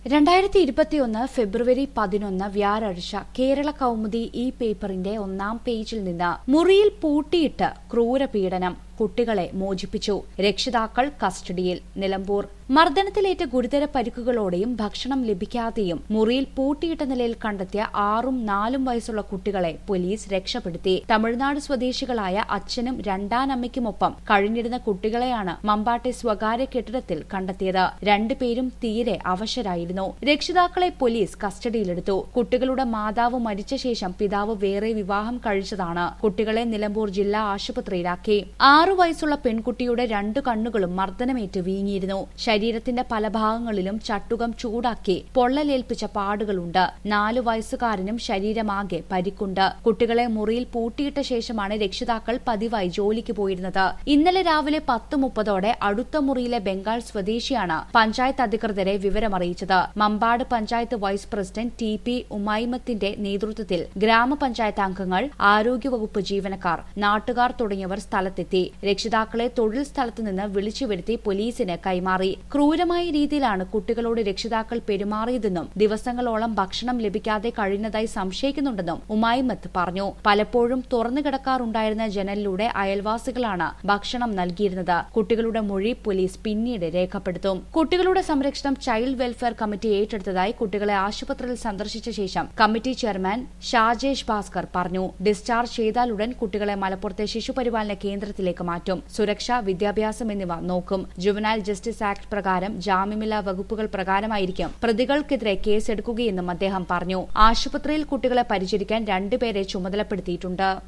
രണ്ടായിരത്തി ഇരുപത്തിയൊന്ന് ഫെബ്രുവരി പതിനൊന്ന് വ്യാഴാഴ്ച കേരള കൗമുദി ഈ പേപ്പറിന്റെ ഒന്നാം പേജിൽ നിന്ന് മുറിയിൽ പൂട്ടിയിട്ട് ക്രൂരപീഡനം കുട്ടികളെ മോചിപ്പിച്ചു രക്ഷിതാക്കൾ കസ്റ്റഡിയിൽ നിലമ്പൂർ മർദ്ദനത്തിലേറ്റ ഗുരുതര പരിക്കുകളോടെയും ഭക്ഷണം ലഭിക്കാതെയും മുറിയിൽ പൂട്ടിയിട്ട നിലയിൽ കണ്ടെത്തിയ ആറും നാലും വയസ്സുള്ള കുട്ടികളെ പോലീസ് രക്ഷപ്പെടുത്തി തമിഴ്നാട് സ്വദേശികളായ അച്ഛനും രണ്ടാനമ്മയ്ക്കുമൊപ്പം കഴിഞ്ഞിരുന്ന കുട്ടികളെയാണ് മമ്പാട്ടെ സ്വകാര്യ കെട്ടിടത്തിൽ കണ്ടെത്തിയത് രണ്ടുപേരും തീരെ അവശരായിരുന്നു രക്ഷിതാക്കളെ പോലീസ് കസ്റ്റഡിയിലെടുത്തു കുട്ടികളുടെ മാതാവ് മരിച്ച ശേഷം പിതാവ് വേറെ വിവാഹം കഴിച്ചതാണ് കുട്ടികളെ നിലമ്പൂർ ജില്ലാ ആശുപത്രിയിലാക്കി ആറു വയസ്സുള്ള പെൺകുട്ടിയുടെ രണ്ടു കണ്ണുകളും മർദ്ദനമേറ്റ് വീങ്ങിയിരുന്നു ശരീരത്തിന്റെ പല ഭാഗങ്ങളിലും ചട്ടുകം ചൂടാക്കി പൊള്ളലേൽപ്പിച്ച പാടുകളുണ്ട് നാലു വയസ്സുകാരനും ശരീരമാകെ പരിക്കുണ്ട് കുട്ടികളെ മുറിയിൽ പൂട്ടിയിട്ട ശേഷമാണ് രക്ഷിതാക്കൾ പതിവായി ജോലിക്ക് പോയിരുന്നത് ഇന്നലെ രാവിലെ പത്ത് മുപ്പതോടെ അടുത്ത മുറിയിലെ ബംഗാൾ സ്വദേശിയാണ് പഞ്ചായത്ത് അധികൃതരെ വിവരമറിയിച്ചത് Mampad panchayat vice president T P ഉമൈമത്തിന്റെ നേതൃത്വത്തിൽ ഗ്രാമപഞ്ചായത്ത് അംഗങ്ങൾ ആരോഗ്യവകുപ്പ് ജീവനക്കാർ നാട്ടുകാർ തുടങ്ങിയവർ സ്ഥലത്തെത്തി രക്ഷിതാക്കളെ തൊഴിൽ സ്ഥലത്ത് നിന്ന് വിളിച്ചു വരുത്തി പോലീസിന് കൈമാറി ക്രൂരമായ രീതിയിലാണ് കുട്ടികളോട് രക്ഷിതാക്കൾ പെരുമാറിയതെന്നും ദിവസങ്ങളോളം ഭക്ഷണം ലഭിക്കാതെ കഴിഞ്ഞതായി സംശയിക്കുന്നുണ്ടെന്നും ഉമായിമത്ത് പറഞ്ഞു പലപ്പോഴും തുറന്നു കിടക്കാറുണ്ടായിരുന്ന ജനലിലൂടെ അയൽവാസികളാണ് ഭക്ഷണം നൽകിയിരുന്നത് കുട്ടികളുടെ മൊഴി പോലീസ് പിന്നീട് രേഖപ്പെടുത്തും കുട്ടികളുടെ സംരക്ഷണം ചൈൽഡ് വെൽഫെയർ കമ്മിറ്റി ഏറ്റെടുത്തതായി കുട്ടികളെ ആശുപത്രിയിൽ സന്ദർശിച്ച ശേഷം കമ്മിറ്റി ചെയർമാൻ ഷാജേഷ് ഭാസ്കർ പറഞ്ഞു ഡിസ്ചാർജ് ചെയ്താലുടൻ കുട്ടികളെ മലപ്പുറത്തെ ശിശുപരിപാലന കേന്ദ്രത്തിലേക്ക് മാറ്റും സുരക്ഷ വിദ്യാഭ്യാസം എന്നിവ നോക്കും ജുവനാൽ ജസ്റ്റിസ് ആക്ട് പ്രകാരം ജാമ്യമില്ലാ വകുപ്പുകൾ പ്രകാരമായിരിക്കും പ്രതികൾക്കെതിരെ കേസെടുക്കുകയെന്നും അദ്ദേഹം പറഞ്ഞു ആശുപത്രിയിൽ കുട്ടികളെ പരിചരിക്കാൻ രണ്ടുപേരെ ചുമതലപ്പെടുത്തിയിട്ടുണ്ട്